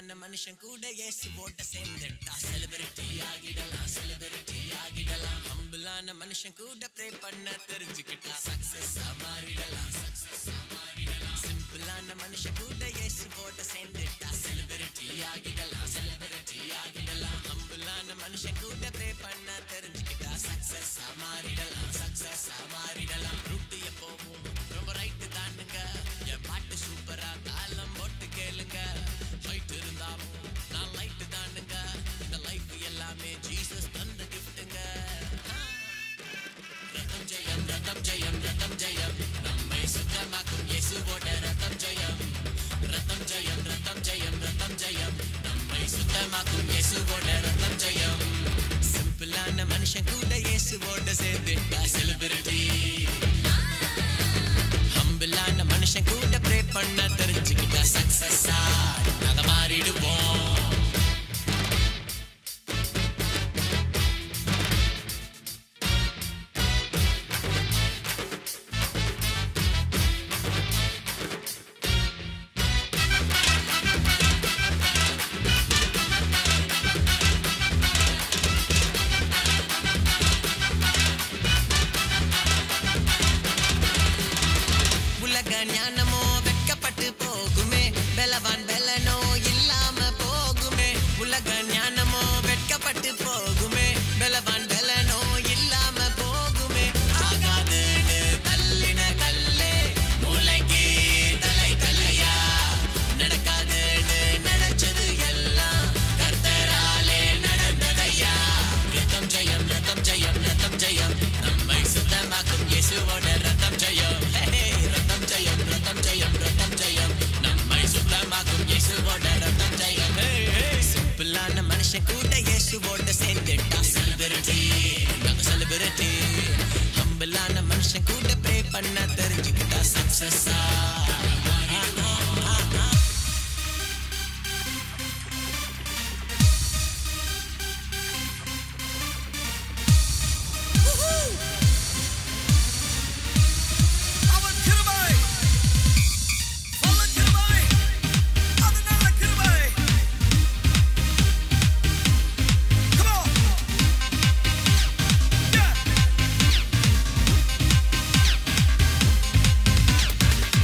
சிம்பிளான மனுஷன் கூட இயேசுவோட சேர்ந்துட்டா செலிபிரிட்டி ஆகிடலாம் செலிபிரிட்டி ஆகிடலாம் ஹம்பிளான மனுஷன் கூட ப்ரே பண்ண தெரிஞ்சுக்கிட்டா சக்சஸ் மாறிடலாம் சக்சஸ் மாறிடலாம் சிம்பிளான மனுஷன் கூட இயேசுவோட சேர்ந்துட்டா செலிபிரிட்டி ஆகிடலாம் செலிபிரிட்டி ஆகிடலாம் ஹம்பிளான மனுஷன் கூட ப்ரே பண்ண தெரிஞ்சுக்கிட்டா சக்சஸ் மாறிடலாம் சக்சஸ் மாறிடலாம் ரூட்டு எப்போவும் ரொம்ப ரைட்டு தானுங்க என் பாட்டு சூப்பரா தாளம் போட்டு கேளுங்க ஹைட் இருந்தாலும் நான் லைட்டு தானுங்க இந்த லைஃப் எல்லாமே ஜீசஸ் தந்த கிஃப்ட்டுங்க ரத்தம் ஜெயம் ரத்தம் ஜெயம் ரத்தம் ஜெயம் நம்மை சுத்தமாக்கும் இயேசுவோட ரத்தம் ஜெயம் ரத்தம் ஜெயம் ரத்தம் ஜெயம் ரத்தம் ஜெயம் நம்மை சுத்தமாக்கும் இயேசுவோட ரத்தம் ஜெயம் சிம்பிளான மனுஷன் கூட இயேசுவோட சேர்ந்துட்டா செலிபிரிட்டி ஹம்பிளான மனுஷன் கூட ப்ரே பண்ண தெரிஞ்சுக்கிட்டா சக்சஸா நாங்க மாறிடுவோம் உலக ஞானமோ வெட்கப்பட்டு போகுமே பலவான் பலனோ இல்லாம போகுமே உலக ஞானமோ வெட்கப்பட்டு போகுமே பலவான் பலனோ இல்லாம போகுமே ஆகாதுன்னு தள்ளின கல்லே மூளைக்கு தலை தலையா நடக்காதுன்னு நினைச்சது எல்லாம் கர்த்தராலே நடந்ததையா ரத்தம் ஜெயம் ரத்தம் ஜெயம் ரத்தம் ஜெயம் நம்மை சுத்தமாக்கும் இயேசுவோட ரத்தம் ஜெயம் ஹே, ரத்தம் ஜெயம் ரத்தம் ஜெயம் ரத்தம் ஜெயம் நம்மை சுத்தமாக்கும் இயேசுவோட ரத்தம் ஜெயம் ஹே, ஹே. சிம்பிளான மனுஷன் கூட இயேசுவோட சேர்ந்துட்டா செலிபிரிட்டி நாங்க செலிபிரிட்டி ஹம்பிளான மனுஷன் கூட ப்ரே பண்ண தெரிஞ்சுக்கிட்டா சக்சஸா அவன் கிருபை அவன் கிருபை அது நல்ல கிருபை Come on Yeah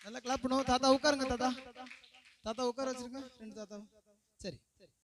நல்லா கிளாப் பண்ணுவோம் தாத்தா உட்காருங்க தாத்தா தாத்தா உட்கார வச்சிருங்க ரெண்டு தாத்தா சரி